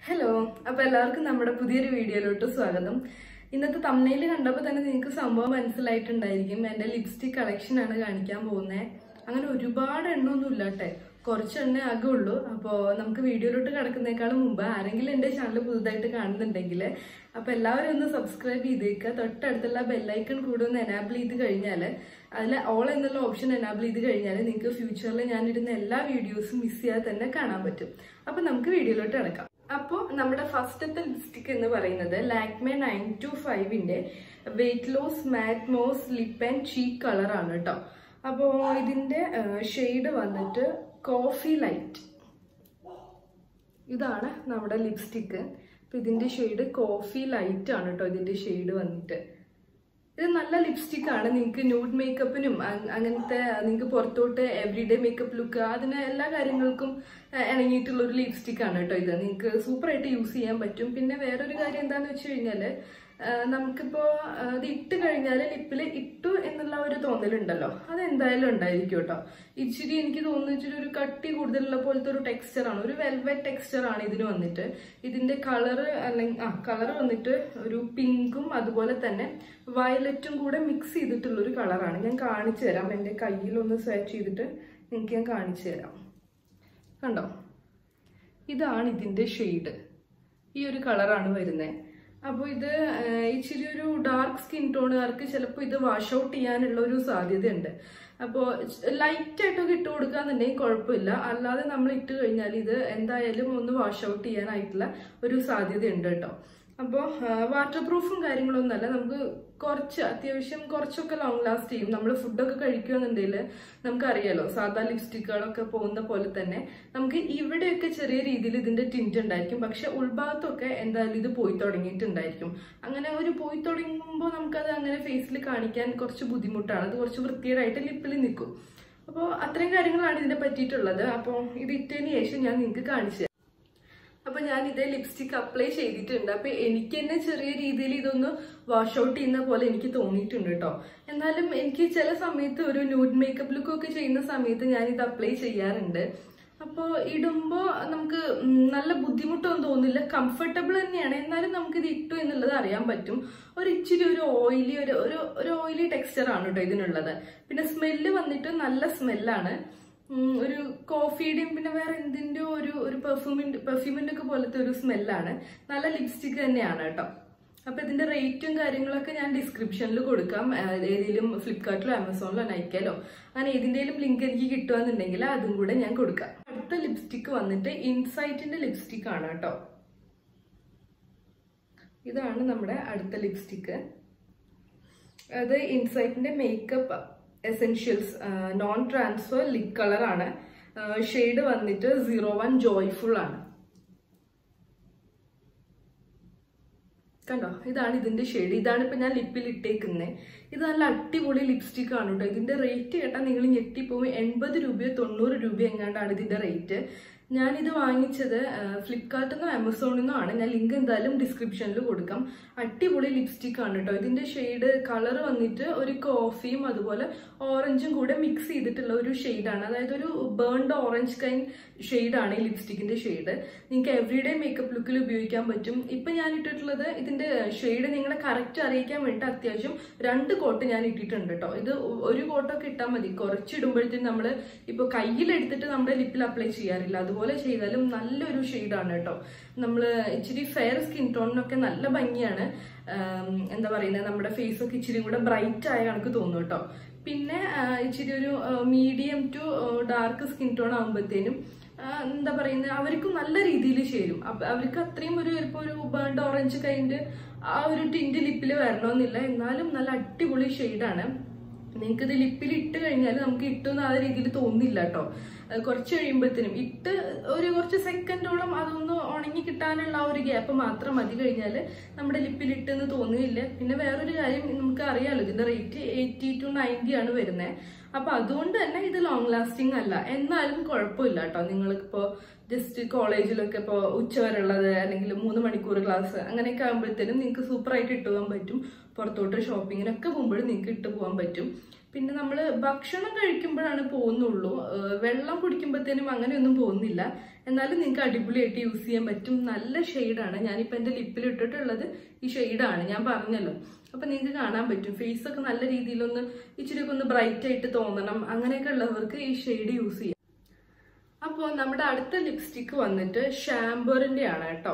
Hello അപ്പൊ എല്ലാവർക്കും നമ്മുടെ പുതിയൊരു വീഡിയോയിലോട്ട് സ്വാഗതം ഇന്നത്തെ തമ്മനയിൽ കണ്ടപ്പോൾ തന്നെ നിങ്ങൾക്ക് സംഭവം മനസ്സിലായിട്ടുണ്ടായിരിക്കും എന്റെ ലിപ്സ്റ്റിക് കളക്ഷൻ ആണ് കാണിക്കാൻ പോകുന്നത് അങ്ങനെ ഒരുപാട് എണ്ണമൊന്നും ഇല്ലാട്ടെ കുറച്ച് എണ്ണ ആകെ ഉള്ളൂ അപ്പോൾ നമുക്ക് വീഡിയോയിലോട്ട് കിടക്കുന്നേക്കാളും മുമ്പ് ആരെങ്കിലും എൻ്റെ ചാനൽ പുതുതായിട്ട് കാണുന്നുണ്ടെങ്കിൽ അപ്പോൾ എല്ലാവരും ഒന്ന് സബ്സ്ക്രൈബ് ചെയ്തേക്കുക തൊട്ടടുത്തുള്ള ബെല്ലൈക്കൺ കൂടെ ഒന്ന് എനാബിൾ ചെയ്ത് കഴിഞ്ഞാൽ അതിൽ ഓൾ എന്നുള്ള ഓപ്ഷൻ എനാബിൾ ചെയ്ത് കഴിഞ്ഞാൽ നിങ്ങൾക്ക് ഫ്യൂച്ചറിൽ ഞാനിടുന്ന എല്ലാ വീഡിയോസും മിസ് ചെയ്യാതെ തന്നെ കാണാൻ പറ്റും അപ്പോൾ നമുക്ക് വീഡിയോയിലോട്ട് കിടക്കാം അപ്പോൾ നമ്മുടെ ഫസ്റ്റത്തെ ലിപ്സ്റ്റിക് എന്ന് പറയുന്നത് ലാക്മേ നയൻ ടു ഫൈവിന്റെ weight loss matte mousse lip and cheek കളറാണ് കേട്ടോ അപ്പോൾ ഇതിന്റെ ഷെയ്ഡ് വന്നിട്ട് കോഫി ലൈറ്റ് ഇതാണ് നമ്മുടെ ലിപ്സ്റ്റിക്ക് അപ്പൊ ഇതിന്റെ ഷെയ്ഡ് കോഫി ലൈറ്റ് ആണ് കേട്ടോ ഇതിന്റെ ഷെയ്ഡ് വന്നിട്ട് ഇത് നല്ല ലിപ്സ്റ്റിക് ആണ് നിങ്ങൾക്ക് ന്യൂഡ് മേക്കപ്പിനും അങ്- അങ്ങനത്തെ നിങ്ങൾക്ക് പുറത്തോട്ട് എവറിഡേ മേക്കപ്പ് ലുക്ക് അതിന് എല്ലാ കാര്യങ്ങൾക്കും അഹ് ഇണങ്ങിയിട്ടുള്ള ഒരു ലിപ്സ്റ്റിക് ആണ് കേട്ടോ ഇത് നിങ്ങൾക്ക് സൂപ്പർ ആയിട്ട് യൂസ് ചെയ്യാൻ പറ്റും പിന്നെ വേറൊരു കാര്യം എന്താന്ന് വെച്ച് കഴിഞ്ഞാല് ആഹ് നമുക്കിപ്പോ ആഹ് ഇത് ഇട്ട് കഴിഞ്ഞാൽ ലിപ്പിൽ ഇട്ടു എന്നുള്ള ഒരു തോന്നലുണ്ടല്ലോ അതെന്തായാലും ഉണ്ടായിരിക്കും കേട്ടോ ഇച്ചിരി എനിക്ക് തോന്നുന്നു ഇച്ചിരി ഒരു കട്ടി കൂടുതലുള്ള പോലത്തെ ഒരു ടെക്സ്ചർ ആണ് ഒരു വെൽവെറ്റ് ടെക്സ്ചർ ആണ് ഇതിന് വന്നിട്ട് ഇതിന്റെ കളർ അല്ലെങ്കിൽ ആ കളർ വന്നിട്ട് ഒരു പിങ്കും അതുപോലെ തന്നെ വയലറ്റും കൂടെ മിക്സ് ചെയ്തിട്ടുള്ള ഒരു കളറാണ് ഞാൻ കാണിച്ചു തരാം എൻ്റെ കയ്യിലൊന്ന് സ്വാച്ച് ചെയ്തിട്ട് നിങ്ങൾക്ക് ഞാൻ കാണിച്ചു തരാം കണ്ടോ ഇതാണ് ഇതിന്റെ ഷെയ്ഡ് ഈ ഒരു കളറാണ് വരുന്നത് അപ്പോൾ ഇത് ആഹ്, ഇച്ചിരി ഒരു ഡാർക്ക് സ്കിൻ ടോണുകാർക്ക് ചിലപ്പോൾ ഇത് വാഷ് ഔട്ട് ചെയ്യാനുള്ള ഒരു സാധ്യതയുണ്ട് അപ്പോൾ ലൈറ്റ് ആയിട്ടൊക്കെ ഇട്ട് കൊടുക്കാന്നുണ്ടെങ്കിൽ കുഴപ്പമില്ല അല്ലാതെ നമ്മൾ ഇട്ട് കഴിഞ്ഞാൽ ഇത് എന്തായാലും ഒന്ന് വാഷ് ഔട്ട് ചെയ്യാനായിട്ടുള്ള ഒരു സാധ്യതയുണ്ട് കേട്ടോ അപ്പോൾ വാട്ടർ പ്രൂഫും കാര്യങ്ങളൊന്നുമല്ല നമുക്ക് കുറച്ച് അത്യാവശ്യം കുറച്ചൊക്കെ ലോങ് ലാസ്റ്റ് ചെയ്യും നമ്മൾ ഫുഡൊക്കെ കഴിക്കുകയെന്നുണ്ടെങ്കിൽ നമുക്കറിയാലോ സാധാ ലിപ്സ്റ്റിക്കുകളൊക്കെ പോകുന്ന പോലെ തന്നെ നമുക്ക് ഇവിടെയൊക്കെ ചെറിയ രീതിയിൽ ഇതിന്റെ ടിൻറ്റ് ഉണ്ടായിരിക്കും പക്ഷെ ഉൾഭാഗത്തൊക്കെ എന്തായാലും ഇത് പോയി തുടങ്ങിയിട്ടുണ്ടായിരിക്കും അങ്ങനെ ഒരു പോയി തുടങ്ങുമ്പോൾ നമുക്കത് അങ്ങനെ ഫേസിൽ കാണിക്കാൻ കുറച്ച് ബുദ്ധിമുട്ടാണ് അത് കുറച്ച് വൃത്തികേടായിട്ട് ലിപ്പിൽ നിൽക്കും അപ്പോൾ അത്രയും കാര്യങ്ങളാണ് ഇതിനെ പറ്റിയിട്ടുള്ളത് അപ്പോൾ ഇത് ഇട്ടതിന് ശേഷം ഞാൻ നിങ്ങൾക്ക് കാണിച്ചു തരാം. അപ്പൊ ഞാൻ ഇതേ ലിപ്സ്റ്റിക് അപ്ലൈ ചെയ്തിട്ടുണ്ട് അപ്പൊ എനിക്ക് തന്നെ ചെറിയ രീതിയിൽ ഇതൊന്ന് വാഷ് ഔട്ട് ചെയ്യുന്ന പോലെ എനിക്ക് തോന്നിയിട്ടുണ്ട് കേട്ടോ എന്നാലും എനിക്ക് ചില സമയത്ത് ഒരു ന്യൂഡ് മേക്കപ്പ് ലുക്ക് ഒക്കെ ചെയ്യുന്ന സമയത്ത് ഞാൻ ഇത് അപ്ലൈ ചെയ്യാറുണ്ട് അപ്പോൾ ഇടുമ്പോൾ നമുക്ക് ഉം, നല്ല ബുദ്ധിമുട്ടൊന്നും തോന്നില്ല കംഫർട്ടബിൾ തന്നെയാണ് എന്നാലും നമുക്ക് ഇത് ഇട്ടു എന്നുള്ളത് അറിയാൻ പറ്റും ഒരു ഇച്ചിരി ഒരു ഓയിലി ഒരു ഒരു ഒരു ഓയിലി ടെക്സ്ചർ ആണ് കേട്ടോ ഇതിനുള്ളത് പിന്നെ സ്മെല്ല് വന്നിട്ട് നല്ല സ്മെല്ലാണ് ഉം, ഒരു കോഫിയുടെയും പിന്നെ വേറെ എന്തിന്റെ ഒരു ഒരു പെർഫ്യൂമിന്റെ പെർഫ്യൂമിന്റെ ഒക്കെ പോലത്തെ ഒരു സ്മെല്ലാണ് നല്ല ലിപ്സ്റ്റിക് തന്നെയാണ് കേട്ടോ അപ്പൊ ഇതിന്റെ റേറ്റും കാര്യങ്ങളൊക്കെ ഞാൻ ഡിസ്ക്രിപ്ഷനിൽ കൊടുക്കാം ആ, ഏതെങ്കിലും ഫ്ലിപ്കാർട്ടിലോ ആമസോണിലോ നൈക്കയിലോ അങ്ങനെ ഏതിന്റെയും ലിങ്ക് എനിക്ക് കിട്ടുകയെന്നുണ്ടെങ്കിൽ അതും കൂടെ ഞാൻ കൊടുക്കാം അടുത്ത ലിപ്സ്റ്റിക് വന്നിട്ട് ഇൻസൈറ്റിന്റെ ലിപ്സ്റ്റിക് ആണ് കേട്ടോ ഇതാണ് നമ്മുടെ അടുത്ത ലിപ്സ്റ്റിക്ക് അത് ഇൻസൈറ്റിന്റെ makeup essentials non transfer lip colour ആണ് ഷെയ്ഡ് വന്നിട്ട് സീറോ വൺ ജോയ്ഫുൾ ആണ് കണ്ടോ ഇതാണ് ഇതിന്റെ ഷെയ്ഡ് ഇതാണ് ഇപ്പൊ ഞാൻ ലിപ്പിൽ ഇട്ടേക്കുന്നത് ഇത് നല്ല അടിപൊളി ലിപ്സ്റ്റിക് ആണ് കേട്ടോ ഇതിന്റെ റേറ്റ് കേട്ടാൽ നിങ്ങൾ ഞെട്ടിപ്പോവും എൺപത് രൂപയോ തൊണ്ണൂറ് രൂപയോ എങ്ങാണ്ടാണ് ഇതിന്റെ റേറ്റ് ഞാനിത് വാങ്ങിച്ചത് ഫ്ലിപ്കാർട്ടിൽ നിന്നോ ആമസോണിൽ നിന്നോ ആണ് ഞാൻ ലിങ്ക് എന്തായാലും ഡിസ്ക്രിപ്ഷനിൽ കൊടുക്കാം അടിപൊളി ലിപ്സ്റ്റിക് ആണ് കേട്ടോ ഇതിന്റെ ഷെയ്ഡ് കളർ വന്നിട്ട് ഒരു കോഫിയും അതുപോലെ ഓറഞ്ചും കൂടെ മിക്സ് ചെയ്തിട്ടുള്ള ഒരു ഷെയ്ഡാണ് അതായത് ഒരു ബേൺഡ് ഓറഞ്ച് കൈൻ ഷെയ്ഡാണ് ഈ ലിപ്സ്റ്റിക്കിന്റെ ഷെയ്ഡ് നിങ്ങൾക്ക് എവറിഡേ മേക്കപ്പ് ലുക്കിൽ ഉപയോഗിക്കാൻ പറ്റും ഇപ്പൊ ഞാൻ ഇട്ടിട്ടുള്ളത് ഇതിന്റെ ഷെയ്ഡ് നിങ്ങളെ കറക്റ്റ് അറിയിക്കാൻ വേണ്ടി അത്യാവശ്യം രണ്ട് കോട്ട് ഞാൻ ഇട്ടിട്ടുണ്ട് കേട്ടോ ഇത് ഒരു കോട്ടൊക്കെ ഇട്ടാൽ മതി കുറച്ചിടുമ്പോഴത്തേക്കും നമ്മൾ ഇപ്പൊ കയ്യിലെടുത്തിട്ട് നമ്മുടെ ലിപ്പിൽ അപ്ലൈ ചെയ്യാറില്ല അതുപോലെ ചെയ്താലും നല്ലൊരു ഷെയ്ഡാണ് കേട്ടോ നമ്മൾ ഇച്ചിരി ഫെയർ സ്കിൻ ടോണിനൊക്കെ നല്ല ഭംഗിയാണ് ആം, എന്താ പറയുന്നത് നമ്മുടെ ഫേസ് ഒക്കെ ഇച്ചിരി കൂടെ ബ്രൈറ്റ് ആയ കണക്ക് തോന്നും കേട്ടോ പിന്നെ ആ, ഇച്ചിരി ഒരു medium to dark skin tone ആകുമ്പോഴത്തേനും ആ, എന്താ പറയുന്നത് അവർക്കും നല്ല രീതിയിൽ ചേരും അപ്പ- അവർക്ക് അത്രയും ഒരു ചിലപ്പോൾ ഒരു ബേൺഡ് ഓറഞ്ച് കൈൻഡ് ആ ഒരു ടിൻറ്റ് ലിപ്പിൽ വരണമെന്നില്ല എന്നാലും നല്ല അടിപൊളി ഷെയ്ഡാണ് നിങ്ങൾക്ക് ഇത് ലിപ്പിൽ ഇട്ട് കഴിഞ്ഞാൽ നമുക്ക് ഇട്ടുന്ന ആ രീതിയിൽ തോന്നില്ല കേട്ടോ അത് കുറച്ച് കഴിയുമ്പോഴത്തേനും ഇട്ട് ഒരു കുറച്ച് സെക്കൻഡോളം അതൊന്ന് ഉണങ്ങി കിട്ടാനുള്ള ആ ഒരു ഗ്യാപ്പ് മാത്രം മതി കഴിഞ്ഞാൽ നമ്മുടെ ലിപ്പിൽ ഇട്ടെന്ന് തോന്നുകയില്ല പിന്നെ വേറൊരു കാര്യം നമുക്ക് അറിയാലോ ഇതിന്റെ റേറ്റ് എയ്റ്റി ടു നയൻറ്റി ആണ് വരുന്നത് അപ്പൊ അതുകൊണ്ട് തന്നെ ഇത് ലോങ് ലാസ്റ്റിംഗ് അല്ല എന്നാലും കുഴപ്പമില്ല കേട്ടോ നിങ്ങളിപ്പോ ജസ്റ്റ് കോളേജിലൊക്കെ ഇപ്പോൾ ഉച്ചവരെയുള്ളത് അല്ലെങ്കിൽ മൂന്ന് മണിക്കൂർ ക്ലാസ് അങ്ങനെയൊക്കെ ആകുമ്പോഴത്തേനും നിങ്ങൾക്ക് സൂപ്പറായിട്ട് ഇട്ട് പോകാൻ പറ്റും പുറത്തോട്ട് ഷോപ്പിങ്ങിനൊക്കെ പോകുമ്പോഴും നിങ്ങൾക്ക് ഇട്ട് പോകാൻ പറ്റും പിന്നെ നമ്മൾ ഭക്ഷണം കഴിക്കുമ്പോഴാണ് പോകുന്നുള്ളൂ ഏഹ് വെള്ളം കുടിക്കുമ്പോഴത്തേനും അങ്ങനെയൊന്നും പോകുന്നില്ല എന്നാലും നിങ്ങൾക്ക് അടിപൊളിയായിട്ട് യൂസ് ചെയ്യാൻ പറ്റും നല്ല ഷെയ്ഡാണ് ഞാനിപ്പോൾ എൻ്റെ ലിപ്പിൽ ഇട്ടിട്ടുള്ളത് ഈ ഷെയ്ഡാണ് ഞാൻ പറഞ്ഞല്ലോ അപ്പം നിങ്ങൾക്ക് കാണാൻ പറ്റും ഫേസ് ഒക്കെ നല്ല രീതിയിലൊന്ന് ഇച്ചിരിയൊക്കെ ഒന്ന് ബ്രൈറ്റ് ആയിട്ട് തോന്നണം അങ്ങനെയൊക്കെ ഉള്ളവർക്ക് ഈ ഷെയ്ഡ് യൂസ് ചെയ്യാം അപ്പോൾ നമ്മുടെ അടുത്ത ലിപ്സ്റ്റിക്ക് വന്നിട്ട് ഷാംബറിൻ്റെ ആണ് കേട്ടോ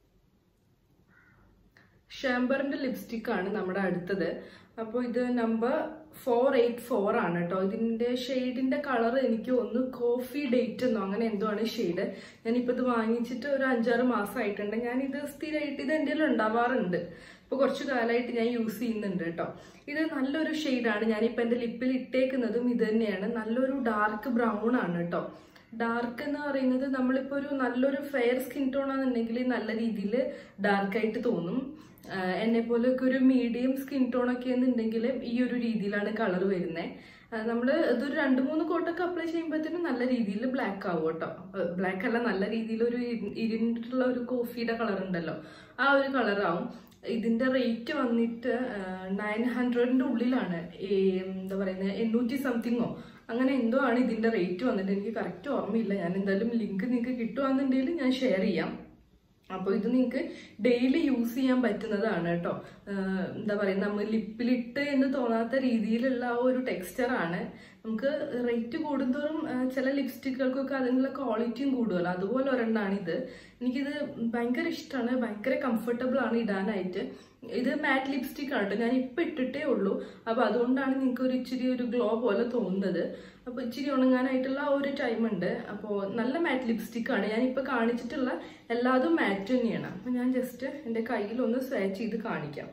ഷാംബറിന്റെ ലിപ്സ്റ്റിക് ആണ് നമ്മുടെ അടുത്തത് അപ്പോൾ ഇത് നമ്പർ ഫോർ എയ്റ്റ് ഫോർ ആണ് കേട്ടോ ഇതിന്റെ ഷെയ്ഡിന്റെ കളർ എനിക്ക് ഒന്ന് കോഫി ഡേറ്റ് എന്നോ അങ്ങനെ എന്തോ ആണ് ഷെയ്ഡ് ഞാനിപ്പോൾ ഇത് വാങ്ങിച്ചിട്ട് ഒരു അഞ്ചാറ് മാസമായിട്ടുണ്ട് ഞാൻ ഇത് സ്ഥിരമായിട്ട് ഇത് എൻ്റെ കയ്യിൽ ഉണ്ടാവാറുണ്ട് ഇപ്പോൾ കുറച്ച് കാലമായിട്ട് ഞാൻ യൂസ് ചെയ്യുന്നുണ്ട് കേട്ടോ ഇത് നല്ലൊരു ഷെയ്ഡാണ് ഞാനിപ്പോൾ എൻ്റെ ലിപ്പിൽ ഇട്ടേക്കുന്നതും ഇത് തന്നെയാണ് നല്ലൊരു ഡാർക്ക് ബ്രൗൺ ആണ് കേട്ടോ ഡാർക്ക് എന്ന് പറയുന്നത് നമ്മളിപ്പോൾ ഒരു നല്ലൊരു ഫെയർ സ്കിൻ ടോൺ ആണെന്നുണ്ടെങ്കിൽ നല്ല രീതിയിൽ ഡാർക്കായിട്ട് തോന്നും എന്നെ പോലെയൊക്കെ ഒരു മീഡിയം സ്കിൻ ടോൺ ഒക്കെ എന്നുണ്ടെങ്കിൽ ഈ ഒരു രീതിയിലാണ് കളർ വരുന്നത് നമ്മൾ ഇതൊരു രണ്ട് മൂന്ന് കോട്ടൊക്കെ അപ്ലൈ ചെയ്യുമ്പോഴത്തേനും നല്ല രീതിയിൽ ബ്ലാക്ക് ആവും കേട്ടോ ബ്ലാക്ക് അല്ല നല്ല രീതിയിൽ ഒരു ഇരി- ഇരുണ്ടിട്ടുള്ള ഒരു കോഫിയുടെ കളർ ഉണ്ടല്ലോ ആ ഒരു കളറാവും ഇതിന്റെ റേറ്റ് വന്നിട്ട് നയൻ ഹൺഡ്രഡിന്റെ ഉള്ളിലാണ് ഈ എന്താ പറയുന്നത് എണ്ണൂറ്റി സംതിങ്ങോ അങ്ങനെ എന്തോ ആണ് ഇതിന്റെ റേറ്റ് വന്നിട്ട് എനിക്ക് കറക്റ്റ് ഓർമ്മയില്ല ഞാൻ എന്തായാലും ലിങ്ക് നിങ്ങൾക്ക് കിട്ടുവാന്നുണ്ടെങ്കിൽ ഞാൻ ഷെയർ ചെയ്യാം അപ്പോൾ ഇത് നിങ്ങൾക്ക് ഡെയിലി യൂസ് ചെയ്യാൻ പറ്റുന്നതാണ് കേട്ടോ ആഹ് എന്താ പറയുക നമ്മൾ ലിപ്പിലിട്ട് എന്ന് തോന്നാത്ത രീതിയിലുള്ള ആ ഒരു ടെക്സ്ചറാണ് നമുക്ക് റേറ്റ് കൂടുന്തോറും ആഹ് ചില ലിപ്സ്റ്റിക്കുകൾക്കൊക്കെ അതിനുള്ള ക്വാളിറ്റിയും കൂടുമല്ലോ അതുപോലെ ഒരെണ്ണമാണ് ഇത് എനിക്കിത് ഭയങ്കര ഇഷ്ടമാണ് ഭയങ്കര കംഫർട്ടബിൾ ആണ് ഇടാനായിട്ട് ഇത് മാറ്റ് ലിപ്സ്റ്റിക് ആണ് കേട്ടോ ഞാൻ ഇപ്പം ഇട്ടിട്ടേ ഉള്ളൂ അപ്പോൾ അതുകൊണ്ടാണ് നിങ്ങൾക്ക് ഒരു ഇച്ചിരി ഒരു ഗ്ലോ പോലെ തോന്നുന്നത് അപ്പോൾ ഇച്ചിരി ഉണങ്ങാനായിട്ടുള്ള ആ ഒരു ടൈം ഉണ്ട് അപ്പോൾ നല്ല മാറ്റ് ലിപ്സ്റ്റിക് ആണ് ഞാൻ ഇപ്പോൾ കാണിച്ചിട്ടുള്ള എല്ലാതും മാറ്റ് തന്നെയാണ് അപ്പോൾ ഞാൻ ജസ്റ്റ് എൻ്റെ കയ്യിൽ ഒന്ന് സ്വാച്ച് ചെയ്ത് കാണിക്കാം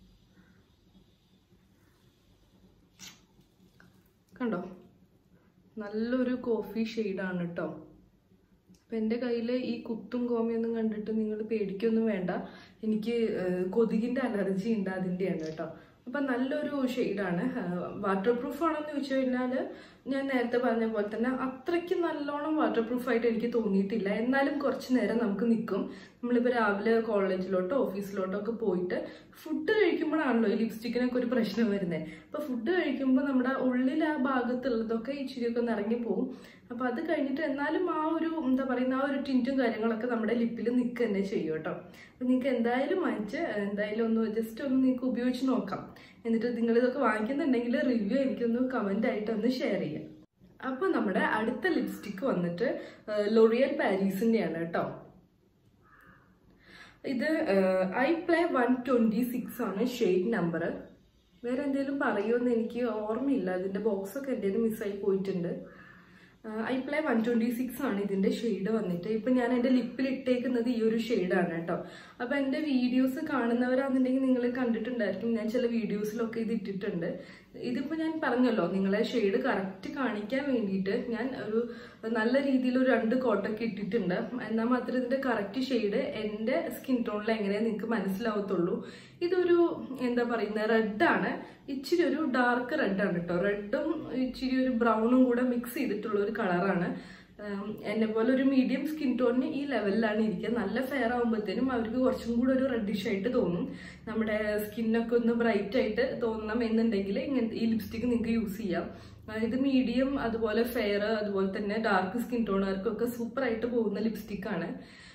കണ്ടോ നല്ലൊരു കോഫി ഷെയ്ഡാണ് കേട്ടോ അപ്പം എൻ്റെ കയ്യിൽ ഈ കുത്തും കോമയൊന്നും കണ്ടിട്ട് നിങ്ങൾ പേടിക്കൊന്നും വേണ്ട എനിക്ക് ഏഹ്, കൊതുകിൻ്റെ അലർജി ഉണ്ട് അതിൻ്റെയാണ് കേട്ടോ അപ്പം നല്ലൊരു ഷെയ്ഡാണ് വാട്ടർ പ്രൂഫ് ആണെന്ന് ചോദിച്ചു കഴിഞ്ഞാൽ ഞാൻ നേരത്തെ പറഞ്ഞ പോലെ തന്നെ അത്രയ്ക്ക് നല്ലോണം വാട്ടർ പ്രൂഫ് ആയിട്ട് എനിക്ക് തോന്നിയിട്ടില്ല എന്നാലും കുറച്ച് നേരം നമുക്ക് നിൽക്കും നമ്മളിപ്പോൾ രാവിലെ കോളേജിലോട്ടോ ഓഫീസിലോട്ടോ ഒക്കെ പോയിട്ട് ഫുഡ് കഴിക്കുമ്പോഴാണല്ലോ ഈ ലിപ്സ്റ്റിക്കിനൊക്കെ ഒരു പ്രശ്നം വരുന്നത് അപ്പോൾ ഫുഡ് കഴിക്കുമ്പോൾ നമ്മുടെ ഉള്ളിൽ ആ ഭാഗത്തുള്ളതൊക്കെ ഇച്ചിരിയൊക്കെ ഒന്ന് ഇറങ്ങിപ്പോവും അപ്പോൾ അത് കഴിഞ്ഞിട്ട് എന്നാലും ആ ഒരു എന്താ പറയുന്ന ആ ഒരു ടിൻറ്റും കാര്യങ്ങളൊക്കെ നമ്മുടെ ലിപ്പിൽ നിൽക്കുക തന്നെ ചെയ്യും കേട്ടോ അപ്പോൾ നിങ്ങൾക്ക് എന്തായാലും വാങ്ങിച്ച് എന്തായാലും ഒന്ന് ജസ്റ്റ് ഒന്ന് നിങ്ങൾക്ക് ഉപയോഗിച്ച് നോക്കാം എന്നിട്ട് നിങ്ങൾ ഇതൊക്കെ വാങ്ങിക്കുന്നുണ്ടെങ്കിൽ റിവ്യൂ എനിക്കൊന്ന് കമൻ്റ് ആയിട്ട് ഒന്ന് ഷെയർ ചെയ്യാം അപ്പോൾ നമ്മുടെ അടുത്ത ലിപ്സ്റ്റിക്ക് വന്നിട്ട് ലൊറിയൽ പാരീസിൻ്റെയാണ് കേട്ടോ ഇത് I play one twenty six ആണ് ഷെയ്ഡ് നമ്പർ വേറെ എന്തെങ്കിലും പറയുമെന്ന് എനിക്ക് ഓർമ്മയില്ല അതിൻ്റെ ബോക്സൊക്കെ എൻ്റെ മിസ്സായി പോയിട്ടുണ്ട് I play one twenty six ആണ് ഇതിൻ്റെ ഷെയ്ഡ് വന്നിട്ട് ഇപ്പം ഞാൻ എൻ്റെ ലിപ്പിൽ ഇട്ടേക്കുന്നത് ഈ ഒരു ഷെയ്ഡാണ് കേട്ടോ അപ്പോൾ എൻ്റെ വീഡിയോസ് കാണുന്നവരാണെന്നുണ്ടെങ്കിൽ നിങ്ങൾ കണ്ടിട്ടുണ്ടായിരിക്കും ഞാൻ ചില വീഡിയോസിലൊക്കെ ഇത് ഇട്ടിട്ടുണ്ട് ഇതിപ്പോൾ ഞാൻ പറഞ്ഞല്ലോ നിങ്ങളെ ഷെയ്ഡ് കറക്റ്റ് കാണിക്കാൻ വേണ്ടിയിട്ട് ഞാൻ ഒരു നല്ല രീതിയിൽ ഒരു രണ്ട് കോട്ടൊക്കെ ഇട്ടിട്ടുണ്ട് എന്നാൽ മാത്രമേ ഇതിൻ്റെ കറക്റ്റ് ഷെയ്ഡ് എൻ്റെ സ്കിൻ ടോണിൽ എങ്ങനെയാണ് നിങ്ങൾക്ക് മനസ്സിലാവത്തുള്ളൂ ഇതൊരു എന്താ പറയുന്നത് റെഡാണ് ഇച്ചിരി ഒരു ഡാർക്ക് റെഡാണ് കേട്ടോ റെഡും ഇച്ചിരി ഒരു ബ്രൗണും കൂടെ മിക്സ് ചെയ്തിട്ടുള്ള ഒരു കളറാണ് എന്നെ പോലെ ഒരു മീഡിയം സ്കിൻ ടോണിന് ഈ ലെവലിലാണ് ഇരിക്കുക നല്ല ഫെയർ ആകുമ്പോഴത്തേനും അവർക്ക് കുറച്ചും കൂടെ ഒരു റെഡിഷ് ആയിട്ട് തോന്നും നമ്മുടെ സ്കിന്നൊക്കെ ഒന്ന് ബ്രൈറ്റ് ആയിട്ട് തോന്നണം എന്നുണ്ടെങ്കിൽ ഇങ്ങനത്തെ ഈ ലിപ്സ്റ്റിക്ക് നിങ്ങൾക്ക് യൂസ് ചെയ്യാം ആ, ഇത് മീഡിയം അതുപോലെ ഫെയർ അതുപോലെ തന്നെ ഡാർക്ക് സ്കിൻ ടോണുകാർക്കൊക്കെ സൂപ്പറായിട്ട് പോകുന്ന ലിപ്സ്റ്റിക്കാണ്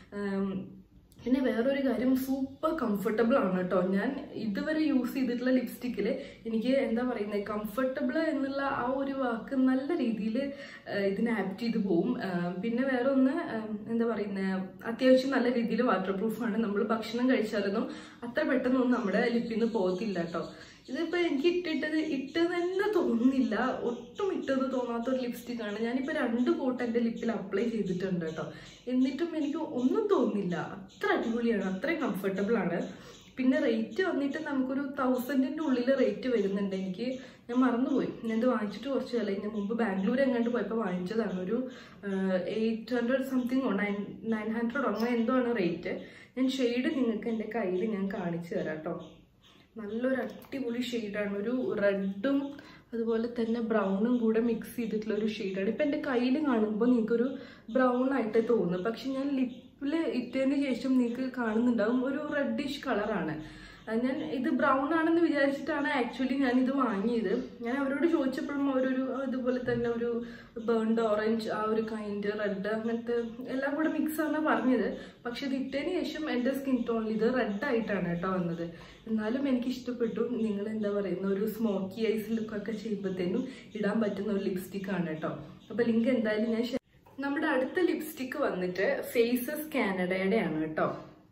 പിന്നെ വേറൊരു കാര്യം സൂപ്പർ കംഫർട്ടബിൾ ആണ് കേട്ടോ ഞാൻ ഇതുവരെ യൂസ് ചെയ്തിട്ടുള്ള ലിപ്സ്റ്റിക്കിൽ എനിക്ക് എന്താ പറയുന്നത് കംഫർട്ടബിൾ എന്നുള്ള ആ ഒരു വാക്ക് നല്ല രീതിയിൽ ഇതിനെ ആപ്റ്റ് ചെയ്ത് പോവും ആ, പിന്നെ വേറെ ഒന്ന് ആ, എന്താ പറയുന്നത് അത്യാവശ്യം നല്ല രീതിയിൽ വാട്ടർ പ്രൂഫാണ് നമ്മൾ ഭക്ഷണം കഴിച്ചാലൊന്നും അത്ര പെട്ടെന്നൊന്നും നമ്മുടെ ലിപ്പിൽ നിന്ന് പോകത്തില്ല കേട്ടോ ഇതിപ്പോ എനിക്ക് ഇട്ടിട്ടത് ഇട്ട് തന്നെ തോന്നുന്നില്ല ഒട്ടും ഇട്ടത് തോന്നാത്ത ഒരു ലിപ്സ്റ്റിക് ആണ് ഞാനിപ്പോ രണ്ട് കോട്ട് എന്റെ ലിപ്പിൽ അപ്ലൈ ചെയ്തിട്ടുണ്ട് കേട്ടോ എന്നിട്ടും എനിക്ക് ഒന്നും തോന്നുന്നില്ല അത്ര അടിപൊളിയാണ് അത്രയും കംഫർട്ടബിൾ ആണ് പിന്നെ റേറ്റ് വന്നിട്ട് നമുക്കൊരു തൗസൻഡിന്റെ ഉള്ളിൽ റേറ്റ് വരുന്നുണ്ട് എനിക്ക് ഞാൻ മറന്നുപോയി ഞാൻ ഇത് വാങ്ങിച്ചിട്ട് കുറച്ച് കാലം ഞാൻ മുമ്പ് ബാംഗ്ലൂർ എങ്ങാണ്ട് പോയപ്പോൾ വാങ്ങിച്ചതാണ് ഒരു എയ്റ്റ് ഹൺഡ്രഡ് സംതിങ്ങോ നയൻ നയൻ ഹൺഡ്രഡോ അങ്ങനെ എന്തോ ആണ് റേറ്റ് ഞാൻ ഷെയ്ഡ് നിങ്ങൾക്ക് എൻ്റെ കയ്യിൽ ഞാൻ കാണിച്ചു തരാം കേട്ടോ നല്ലൊരു അടിപൊളി ഷെയ്ഡാണ് ഒരു റെഡും അതുപോലെ തന്നെ ബ്രൗണും കൂടെ മിക്സ് ചെയ്തിട്ടുള്ള ഒരു ഷെയ്ഡാണ് ഇപ്പം എൻ്റെ കയ്യിൽ കാണുമ്പോൾ നിങ്ങൾക്കൊരു ബ്രൗൺ ആയിട്ട് തോന്നും പക്ഷെ ഞാൻ ലിപ്പിൽ ഇട്ടതിന് ശേഷം നിങ്ങൾക്ക് കാണുന്നുണ്ടാവും ഒരു റെഡിഷ് കളറാണ് അത് ഞാൻ ഇത് ബ്രൗൺ ആണെന്ന് വിചാരിച്ചിട്ടാണ് ആക്ച്വലി ഞാൻ ഇത് വാങ്ങിയത് ഞാൻ അവരോട് ചോദിച്ചപ്പോഴും അവരൊരു ഇതുപോലെ തന്നെ ഒരു ബേൺഡ് ഓറഞ്ച് ആ ഒരു കൈൻഡ് റെഡ് അങ്ങനത്തെ എല്ലാം കൂടെ മിക്സ് ആണ് പറഞ്ഞത് പക്ഷെ ഇത് ഇട്ടതിന് ശേഷം എൻ്റെ സ്കിൻ ടോണിൽ ഇത് റെഡ് ആയിട്ടാണ് കേട്ടോ വന്നത് എന്നാലും എനിക്ക് ഇഷ്ടപ്പെട്ടു നിങ്ങൾ എന്താ പറയുന്ന ഒരു സ്മോക്കി ഐസ് ലുക്കൊക്കെ ചെയ്യുമ്പോഴത്തേനും ഇടാൻ പറ്റുന്ന ഒരു ലിപ്സ്റ്റിക് ആണ് കേട്ടോ അപ്പൊ ലിങ്ക് എന്തായാലും ഞാൻ share- നമ്മുടെ അടുത്ത ലിപ്സ്റ്റിക് വന്നിട്ട് ഫേസസ് കാനഡയുടെ ആണ് കേട്ടോ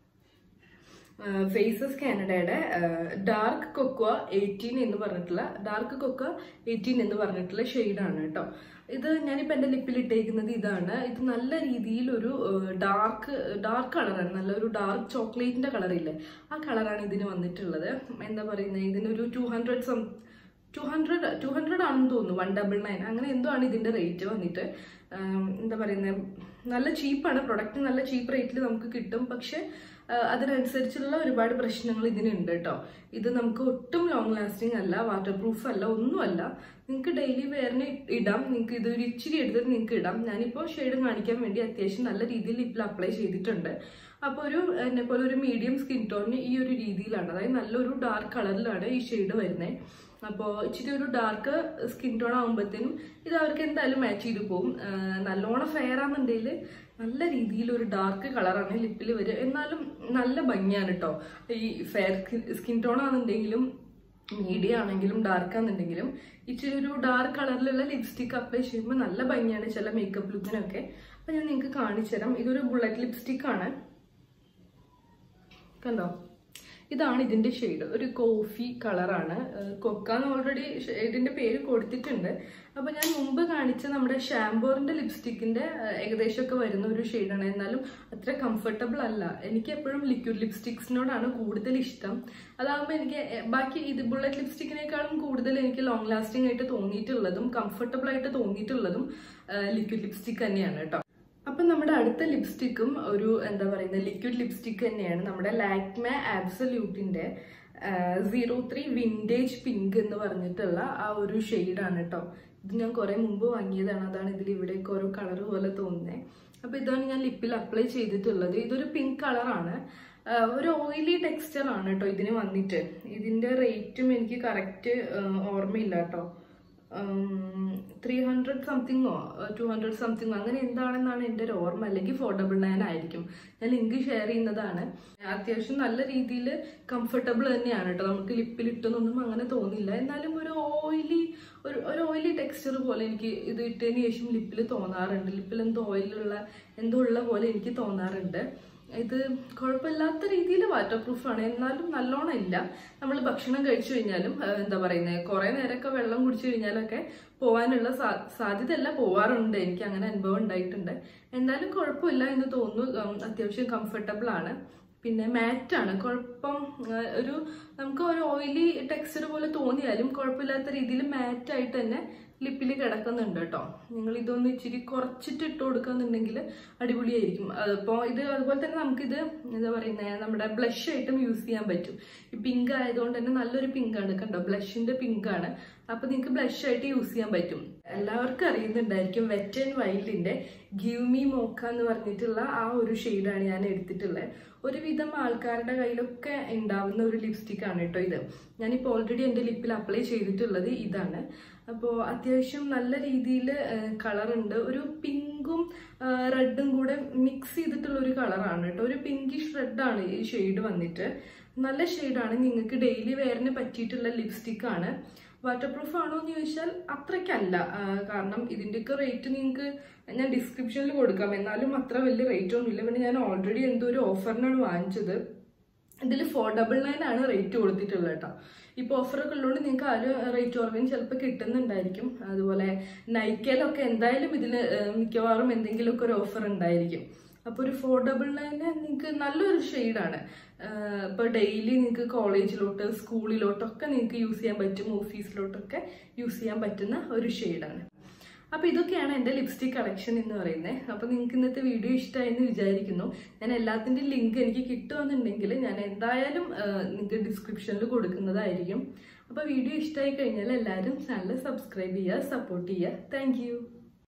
ഫേസസ് കാനഡയുടെ ഡാർക്ക് കൊക്വ എയ്റ്റീൻ എന്ന് പറഞ്ഞിട്ടുള്ള ഡാർക്ക് കൊക്വ എയ്റ്റീൻ എന്ന് പറഞ്ഞിട്ടുള്ള ഷെയ്ഡാണ് കേട്ടോ ഇത് ഞാനിപ്പോൾ എൻ്റെ ലിപ്പിൽ ഇട്ടേക്കുന്നത് ഇതാണ് ഇത് നല്ല രീതിയിൽ ഒരു ഡാർക്ക് ഡാർക്ക് കളറാണ് നല്ലൊരു ഡാർക്ക് ചോക്ലേറ്റിൻ്റെ കളറില്ലേ ആ കളറാണ് ഇതിന് വന്നിട്ടുള്ളത് എന്താ പറയുന്നത് ഇതിനൊരു two hundred some two hundred two hundred ആണെന്ന് തോന്നുന്നു വൺ ഡബിൾ നയൻ അങ്ങനെ എന്തോ ആണ് ഇതിൻ്റെ റേറ്റ് വന്നിട്ട് ആം, എന്താ പറയുന്നത് നല്ല ചീപ്പാണ് പ്രൊഡക്റ്റ് നല്ല ചീപ്പ് റേറ്റിൽ നമുക്ക് കിട്ടും പക്ഷെ ആ, അതിനനുസരിച്ചുള്ള ഒരുപാട് പ്രശ്നങ്ങൾ ഇതിനുണ്ട് കേട്ടോ ഇത് നമുക്ക് ഒട്ടും ലോങ് ലാസ്റ്റിംഗ് അല്ല വാട്ടർ പ്രൂഫ് അല്ല ഒന്നുമല്ല നിങ്ങൾക്ക് ഡെയിലി വെയറിന് ഇടാം നിങ്ങൾക്ക് ഇത് ഒരു ഇച്ചിരി എടുത്തിട്ട് നിങ്ങൾക്ക് ഇടാം ഞാനിപ്പോൾ ഷെയ്ഡ് കാണിക്കാൻ വേണ്ടി അത്യാവശ്യം നല്ല രീതിയിൽ ലിപ്പിൽ അപ്ലൈ ചെയ്തിട്ടുണ്ട് അപ്പോൾ ഒരു എന്നെ പോലെ ഒരു മീഡിയം സ്കിൻ ടോണിന് ഈ ഒരു രീതിയിലാണ് അതായത് നല്ലൊരു ഡാർക്ക് കളറിലാണ് ഈ ഷെയ്ഡ് വരുന്നത് അപ്പോൾ ഇച്ചിരി ഒരു ഡാർക്ക് സ്കിൻ ടോൺ ആകുമ്പോഴത്തേനും ഇത് അവർക്ക് എന്തായാലും മാച്ച് ചെയ്ത് പോകും ആ, നല്ലോണം ഫെയർ ആണെന്നുണ്ടെങ്കിൽ നല്ല രീതിയിൽ ഒരു ഡാർക്ക് കളറാണ് ലിപ്പിൽ വരിക എന്നാലും നല്ല ഭംഗിയാണ് കേട്ടോ ഈ ഫെയർ സ്കിൻ ടോൺ ആണെന്നുണ്ടെങ്കിലും മീഡിയം ആണെങ്കിലും ഡാർക്ക് ആണെന്നുണ്ടെങ്കിലും ഇച്ചിരി ഒരു ഡാർക്ക് കളറിലുള്ള ലിപ്സ്റ്റിക് അപ്ലൈ ചെയ്യുമ്പോൾ നല്ല ഭംഗിയാണ് ചില മേക്കപ്പ് ലുക്കിനൊക്കെ അപ്പം ഞാൻ നിങ്ങൾക്ക് കാണിച്ചു തരാം ഇതൊരു ബുള്ളറ്റ് ലിപ്സ്റ്റിക് ആണ് കണ്ടോ ഇതാണ് ഇതിന്റെ ഷെയ്ഡ് ഒരു കോഫി കളറാണ് കൊക്കാന്ന് ഓൾറെഡി ഇതിന്റെ പേര് കൊടുത്തിട്ടുണ്ട് അപ്പൊ ഞാൻ മുമ്പ് കാണിച്ച നമ്മുടെ ഷാംബോറിന്റെ ലിപ്സ്റ്റിക്കിന്റെ ഏകദേശമൊക്കെ വരുന്ന ഒരു ഷെയ്ഡാണ് എന്നാലും അത്ര കംഫർട്ടബിൾ അല്ല എനിക്ക് എപ്പോഴും ലിക്വിഡ് ലിപ്സ്റ്റിക്സിനോടാണ് കൂടുതൽ ഇഷ്ടം അതാകുമ്പോൾ എനിക്ക് എ- ബാക്കി ഇത് ബുള്ളറ്റ് ലിപ്സ്റ്റിക്കിനേക്കാളും കൂടുതൽ എനിക്ക് ലോങ് ലാസ്റ്റിംഗ് ആയിട്ട് തോന്നിയിട്ടുള്ളതും കംഫർട്ടബിൾ ആയിട്ട് തോന്നിയിട്ടുള്ളതും ലിക്വിഡ് ലിപ്സ്റ്റിക് തന്നെയാണ് കേട്ടോ അപ്പം നമ്മുടെ അടുത്ത ലിപ്സ്റ്റിക്കും ഒരു എന്താ പറയുന്നത് ലിക്വിഡ് ലിപ്സ്റ്റിക് തന്നെയാണ് നമ്മുടെ ലാക്മെ ആബ്സല്യൂട്ടിന്റെ സീറോ ത്രീ വിൻറ്റേജ് പിങ്ക് എന്ന് പറഞ്ഞിട്ടുള്ള ആ ഒരു ഷെയ്ഡാണ് കേട്ടോ ഇത് ഞാൻ കുറെ മുമ്പ് വാങ്ങിയതാണ് അതാണ് ഇതിൽ ഇവിടെയൊക്കെ ഓരോ കളർ പോലെ തോന്നുന്നത് അപ്പൊ ഇതാണ് ഞാൻ ലിപ്പിൽ അപ്ലൈ ചെയ്തിട്ടുള്ളത് ഇതൊരു പിങ്ക് കളറാണ് ഒരു ഓയിലി ടെക്സ്ചർ ആണ് കേട്ടോ ഇതിന് വന്നിട്ട് ഇതിന്റെ റേറ്റും എനിക്ക് കറക്റ്റ് ഓർമ്മയില്ല കേട്ടോ ത്രീ ഹൺഡ്രഡ് സംതിങ്ങോ ടു ഹൺഡ്രഡ് സംതിങ്ങോ അങ്ങനെ എന്താണെന്നാണ് എൻ്റെ ഒരു ഓർമ്മ അല്ലെങ്കിൽ ഫോർ ഡബിൾ നയൻ ആയിരിക്കും ഞാൻ ലിങ്ക് ഷെയർ ചെയ്യുന്നതാണ് അത്യാവശ്യം നല്ല രീതിയിൽ കംഫർട്ടബിൾ തന്നെയാണ് കേട്ടോ നമുക്ക് ലിപ്പിൽ ഇട്ടെന്നൊന്നും അങ്ങനെ തോന്നില്ല എന്നാലും ഒരു ഓയിലി ഒരു ഒരു ഓയിലി ടെക്സ്ചർ പോലെ എനിക്ക് ഇത് ഇട്ടതിന് ശേഷം ലിപ്പിൽ തോന്നാറുണ്ട് ലിപ്പിൽ എന്തോ ഓയിലുള്ള എന്തോ ഉള്ള പോലെ എനിക്ക് തോന്നാറുണ്ട് ഇത് കുഴപ്പമില്ലാത്ത രീതിയിൽ വാട്ടർ പ്രൂഫാണ് എന്നാലും നല്ലോണം ഇല്ല നമ്മൾ ഭക്ഷണം കഴിച്ചു കഴിഞ്ഞാലും ആ, എന്താ പറയുന്നത് കുറെ നേരമൊക്കെ വെള്ളം കുടിച്ചു കഴിഞ്ഞാലൊക്കെ പോകാനുള്ള സാ- സാധ്യതയല്ല പോവാറുണ്ട് എനിക്ക് അങ്ങനെ അനുഭവം ഉണ്ടായിട്ടുണ്ട് എന്തായാലും കുഴപ്പമില്ല എന്ന് തോന്നുന്നു ഉം, അത്യാവശ്യം കംഫർട്ടബിൾ ആണ് പിന്നെ മാറ്റാണ് കുഴപ്പം ആ, ഒരു നമുക്ക് ഒരു ഓയിലി ടെക്സ്ചർ പോലെ തോന്നിയാലും കുഴപ്പമില്ലാത്ത രീതിയിൽ മാറ്റായിട്ട് തന്നെ ലിപ്പിൽ കിടക്കുന്നുണ്ട് കേട്ടോ നിങ്ങൾ ഇതൊന്ന് ഇച്ചിരി കുറച്ചിട്ട് ഇട്ട് കൊടുക്കുന്നുണ്ടെങ്കിൽ അടിപൊളിയായിരിക്കും അപ്പോൾ ഇത് അതുപോലെ തന്നെ നമുക്കിത് എന്താ പറയുന്നത് നമ്മുടെ ബ്ലഷ് ആയിട്ടും യൂസ് ചെയ്യാൻ പറ്റും ഈ പിങ്ക് ആയതുകൊണ്ട് തന്നെ നല്ലൊരു പിങ്ക് ആണ് കണ്ടോ ബ്ലഷിന്റെ പിങ്ക് ആണ് അപ്പൊ നിങ്ങൾക്ക് ബ്ലഷ് ആയിട്ട് യൂസ് ചെയ്യാൻ പറ്റും എല്ലാവർക്കും അറിയുന്നുണ്ടായിരിക്കും വെറ്റ് ആൻഡ് വൈൽഡിന്റെ ഗിവ് മീ മോക്ക എന്ന് പറഞ്ഞിട്ടുള്ള ആ ഒരു ഷെയ്ഡാണ് ഞാൻ എടുത്തിട്ടുള്ളത് ഒരുവിധം ആൾക്കാരുടെ കയ്യിലൊക്കെ ഉണ്ടാവുന്ന ഒരു ലിപ്സ്റ്റിക് ആണ് കേട്ടോ ഇത് ഞാനിപ്പോൾ ഓൾറെഡി എൻ്റെ ലിപ്പിൽ അപ്ലൈ ചെയ്തിട്ടുള്ളത് ഇതാണ് അപ്പോൾ അത്യാവശ്യം നല്ല രീതിയിൽ കളർ ഉണ്ട് ഒരു പിങ്കും റെഡും കൂടെ മിക്സ് ചെയ്തിട്ടുള്ള ഒരു കളറാണ് കേട്ടോ ഒരു പിങ്കിഷ് റെഡാണ് ഈ ഷെയ്ഡ് വന്നിട്ട് നല്ല ഷെയ്ഡാണ് നിങ്ങൾക്ക് ഡെയിലി വെയറിന് പറ്റിയിട്ടുള്ള ലിപ്സ്റ്റിക് ആണ് വാട്ടർ പ്രൂഫ് ആണോ എന്ന് ചോദിച്ചാൽ അത്രയ്ക്കല്ല ആ, കാരണം ഇതിൻ്റെയൊക്കെ റേറ്റ് നിങ്ങൾക്ക് ഞാൻ ഡിസ്ക്രിപ്ഷനിൽ കൊടുക്കാം എന്നാലും അത്ര വലിയ റേറ്റ് ഒന്നുമില്ല പിന്നെ ഞാൻ ഓൾറെഡി എന്തോ ഒരു ഓഫറിനാണ് വാങ്ങിച്ചത് ഇതിൽ ഫോർ ഡബിൾ നയൻ ആണ് റേറ്റ് കൊടുത്തിട്ടുള്ളത് കേട്ടോ ഇപ്പോൾ ഓഫറൊക്കെ ഉള്ളതുകൊണ്ട് നിങ്ങൾക്ക് ആ ഒരു റേറ്റ് കുറവിന് ചിലപ്പോൾ കിട്ടുന്നുണ്ടായിരിക്കും അതുപോലെ നൈക്കയിലൊക്കെ എന്തായാലും ഇതിൽ മിക്കവാറും എന്തെങ്കിലുമൊക്കെ ഒരു ഓഫർ ഉണ്ടായിരിക്കും അപ്പോൾ ഒരു ഫോർ ഡബിൾ നയന് നിങ്ങൾക്ക് നല്ലൊരു ഷെയ്ഡാണ് ഇപ്പോൾ ഡെയിലി നിങ്ങൾക്ക് കോളേജിലോട്ട് സ്കൂളിലോട്ടൊക്കെ നിങ്ങൾക്ക് യൂസ് ചെയ്യാൻ പറ്റും ഓഫീസിലോട്ടൊക്കെ യൂസ് ചെയ്യാൻ പറ്റുന്ന ഒരു ഷെയ്ഡാണ് അപ്പോൾ ഇതൊക്കെയാണ് എൻ്റെ ലിപ്സ്റ്റിക് കളക്ഷൻ എന്ന് പറയുന്നത് അപ്പോൾ നിങ്ങൾക്ക് ഇന്നത്തെ വീഡിയോ ഇഷ്ടമായെന്ന് വിചാരിക്കുന്നു ഞാൻ എല്ലാത്തിൻ്റെയും ലിങ്ക് എനിക്ക് കിട്ടുമെന്നുണ്ടെങ്കിൽ ഞാൻ എന്തായാലും നിങ്ങൾക്ക് ഡിസ്ക്രിപ്ഷനിൽ കൊടുക്കുന്നതായിരിക്കും അപ്പോൾ വീഡിയോ ഇഷ്ടമായി കഴിഞ്ഞാൽ എല്ലാവരും ചാനൽ സബ്സ്ക്രൈബ് ചെയ്യുക സപ്പോർട്ട് ചെയ്യുക താങ്ക്